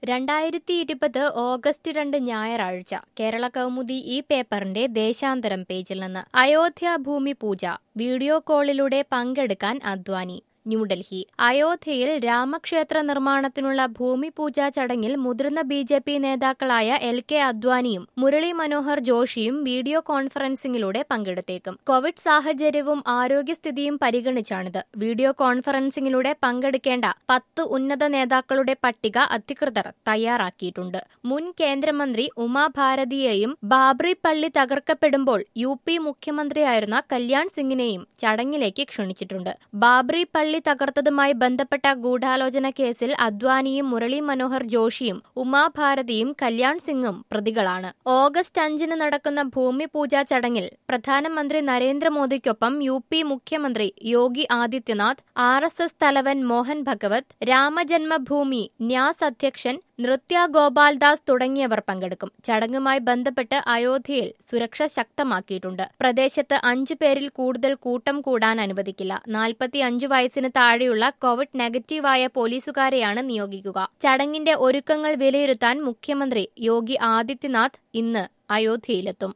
രണ്ടായിരത്തി ഇരുപത് ഓഗസ്റ്റ് രണ്ട് ഞായറാഴ്ച കേരള കൗമുദി ഈ പേപ്പറിന്റെ ദേശാന്തരം പേജിൽ നിന്ന് അയോധ്യ ഭൂമി പൂജ വീഡിയോ കോളിലൂടെ പങ്കെടുക്കാൻ അദ്വാനി ന്യൂഡൽഹി അയോധ്യയിൽ രാമക്ഷേത്ര നിർമ്മാണത്തിനുള്ള ഭൂമി പൂജാ ചടങ്ങിൽ മുതിർന്ന ബി ജെ പി നേതാക്കളായ എൽ കെ അദ്വാനിയും മുരളി മനോഹർ ജോഷിയും വീഡിയോ കോൺഫറൻസിംഗിലൂടെ പങ്കെടുത്തേക്കും കോവിഡ് സാഹചര്യവും ആരോഗ്യസ്ഥിതിയും പരിഗണിച്ചാണിത് വീഡിയോ കോൺഫറൻസിംഗിലൂടെ പങ്കെടുക്കേണ്ട പത്ത് ഉന്നത നേതാക്കളുടെ പട്ടിക അധികൃതർ തയ്യാറാക്കിയിട്ടുണ്ട് മുൻ കേന്ദ്രമന്ത്രി ഉമാഭാരതിയെയും ബാബ്രി പള്ളി തകർക്കപ്പെടുമ്പോൾ യു പി മുഖ്യമന്ത്രിയായിരുന്ന കല്യാൺ സിംഗിനെയും ചടങ്ങിലേക്ക് ക്ഷണിച്ചിട്ടുണ്ട് ബാബ്രി പള്ളി തകർത്തതുമായി ബന്ധപ്പെട്ട ഗൂഢാലോചന കേസിൽ അദ്വാനിയും മുരളി മനോഹർ ജോഷിയും ഉമാഭാരതിയും കല്യാൺ സിംഗും പ്രതികളാണ് ഓഗസ്റ്റ് അഞ്ചിന് നടക്കുന്ന ഭൂമി പൂജാ ചടങ്ങിൽ പ്രധാനമന്ത്രി നരേന്ദ്രമോദിക്കൊപ്പം യു പി മുഖ്യമന്ത്രി Yogi Adityanath R S S തലവൻ മോഹൻ ഭഗവത് രാമജന്മഭൂമി ന്യാസ് അധ്യക്ഷൻ നൃത്യ ഗോപാൽദാസ് തുടങ്ങിയവർ പങ്കെടുക്കും ചടങ്ങുമായി ബന്ധപ്പെട്ട് അയോധ്യയിൽ സുരക്ഷ ശക്തമാക്കിയിട്ടുണ്ട് പ്രദേശത്ത് അഞ്ചു പേരിൽ കൂടുതൽ കൂട്ടം കൂടാൻ അനുവദിക്കില്ല നാൽപ്പത്തി അഞ്ചു വയസ്സിന് താഴെയുള്ള കോവിഡ് നെഗറ്റീവായ പോലീസുകാരെയാണ് നിയോഗിക്കുക ചടങ്ങിന്റെ ഒരുക്കങ്ങൾ വിലയിരുത്താൻ മുഖ്യമന്ത്രി യോഗി ആദിത്യനാഥ് ഇന്ന് അയോധ്യയിലെത്തും